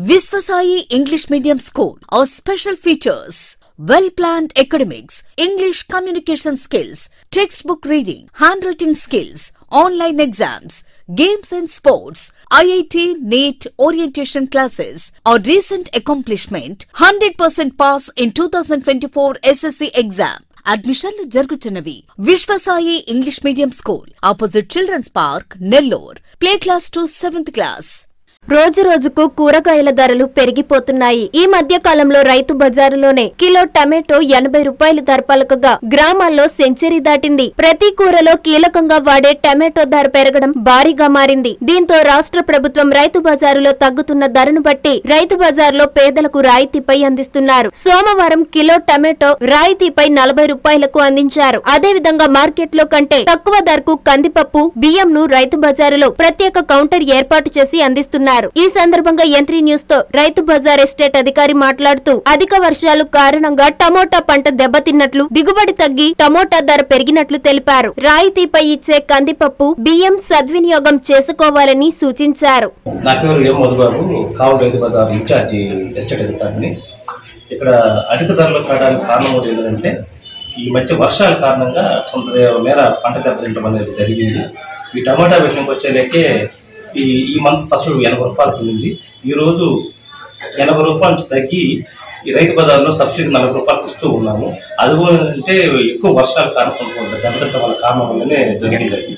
Visvasai English Medium School. Our special features well planned academics, English communication skills, textbook reading, handwriting skills, online exams, games and sports, IIT NEET orientation classes. Our recent accomplishment 100% pass in 2024 SSC exam. అడ్మిషన్లు జరుగుతున్నవి Vishwasai English medium school opposite children's park Nellore play class to seventh class రోజు రోజుకు కూరగాయల ధరలు పెరిగిపోతున్నాయి ఈ మధ్య కాలంలో రైతు బజారులోనే కిలో టమాటో ఎనభై రూపాయలు ధర పలకగా గ్రామాల్లో సెంచరీ దాటింది ప్రతి కూరలో కీలకంగా వాడే టమాటో ధర పెరగడం భారీగా మారింది దీంతో రాష్ట్ర ప్రభుత్వం రైతు బజారులో తగ్గుతున్న ధరను బట్టి రైతు బజార్లో పేదలకు రాయితీపై అందిస్తున్నారు సోమవారం కిలో టమాటో రాయితీపై నలభై రూపాయలకు అందించారు అదేవిధంగా మార్కెట్లో కంటే తక్కువ ధరకు కందిపప్పు బియ్యంను రైతు బజారులో ప్రత్యేక కౌంటర్ ఏర్పాటు చేసి అందిస్తున్నారు ఈ సందర్భంగా ఎంత్రీ న్యూస్ తో రైతు బజార్ ఎస్టేట్ అధికారి మాట్లాడుతూ అధిక వర్షాలు కారణంగా టమోటా పంట దెబ్బతిన్నట్లు దిగుబడి తగ్గి టమోటా ధర పెరిగినట్లు తెలిపారు రాయితీపై ఇచ్చే కందిపప్పు బియ్యం సద్వినియోగం చేసుకోవాలని సూచించారు నా పేరు ఎం మధుబాబు కావు రైతు బజార్ ఇన్ఛార్జి ఎస్టేట్ అధికారిని ఇక్కడ అధిక ధరలు కావడానికి కారణం కూడా ఏంటంటే ఈ మధ్య వర్షాల కారణంగా కొంత మేర పంట దెబ్బతింటం అనేది జరిగింది ఈ టమాటా విషయంకి వచ్చేలేకే ఈ ఈ మంత్ ఫస్ట్ ఎనభై రూపాయలు ఉంది ఈ రోజు ఎనభై రూపాయల నుంచి తగ్గి ఈ రైతు బజార్లో సబ్సిడీ నలభై రూపాయలకు ఇస్తూ ఉన్నాము అది కూడా అంటే ఎక్కువ వర్షాల కారణం దెబ్బతింటం వల్ల కారణం వల్లనే జరిగింది అది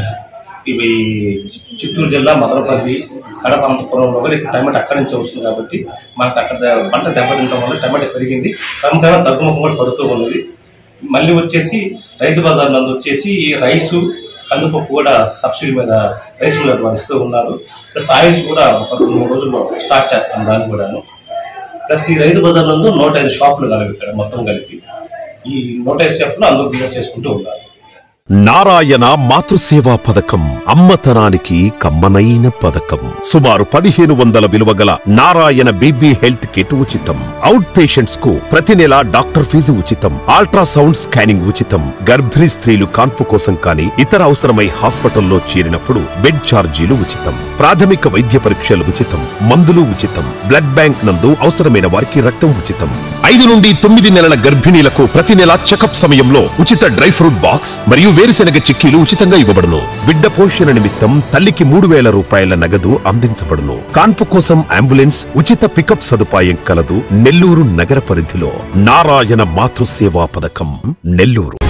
ఇవి చి- చిత్తూరు జిల్లా మదనపల్లి కడప అనంతపురంలో కూడా ఇక్కడ టమాటా అక్కడి నుంచి వస్తుంది కాబట్టి మనకు అక్కడ ద- పంట దెబ్బతింటం వల్ల టమాటా పెరిగింది క్రమక్రమంగా తగ్గుముఖం కూడా పడుతూ ఉన్నది మళ్ళీ వచ్చేసి రైతు బజార్ నందు వచ్చేసి ఈ రైసు కందిపప్పు కూడా సబ్సిడీ మీద రైస్ మీద వాళ్ళు ఇస్తూ ఉన్నారు ప్లస్ ఆయిల్స్ కూడా ఒక రెండు మూడు రోజుల్లో స్టార్ట్ చేస్తాం దాన్ని కూడాను ప్లస్ ఈ రైతు బజార్ నందు నూట ఐదు షాపులు కలిపి ఇక్కడ మొత్తం కలిపి ఈ నూట ఐదు షాపులు అందరూ బిజినెస్ చేసుకుంటూ ఉన్నారు నారాయణ మాతృసేవా పథకం అమ్మతనానికి కమ్మనైన పథకం సుమారు పదిహేను వందల విలువ గల నారాయణ బీబీ హెల్త్ కిట్ ఉచితం అవుట్ పేషెంట్స్ కు ప్రతి నెల డాక్టర్ ఫీజు ఉచితం అల్ట్రాసౌండ్ స్కానింగ్ ఉచితం గర్భిణీ స్త్రీలు కాన్పు కోసం కానీ ఇతర అవసరమై హాస్పిటల్లో చేరినప్పుడు బెడ్ ఛార్జీలు ఉచితం ప్రాథమిక వైద్య పరీక్షలు ఉచితం మందులు ఉచితం బ్లడ్ బ్యాంక్ నందు అవసరమైన వారికి రక్తం ఉచితం ఐదు నుండి తొమ్మిది నెలల గర్భిణీలకు ప్రతి నెల చెకప్ సమయంలో ఉచిత డ్రై ఫ్రూట్ బాక్స్ మరియు వేరుశెనగ చిక్కీలు ఉచితంగా ఇవ్వబడును బిడ్డ పోషణ నిమిత్తం తల్లికి మూడు వేల రూపాయల నగదు అందించబడును కాన్పు కోసం అంబులెన్స్ ఉచిత పికప్ సదుపాయం కలదు నెల్లూరు నగర పరిధిలో నారాయణ మాతృసేవా పథకం నెల్లూరు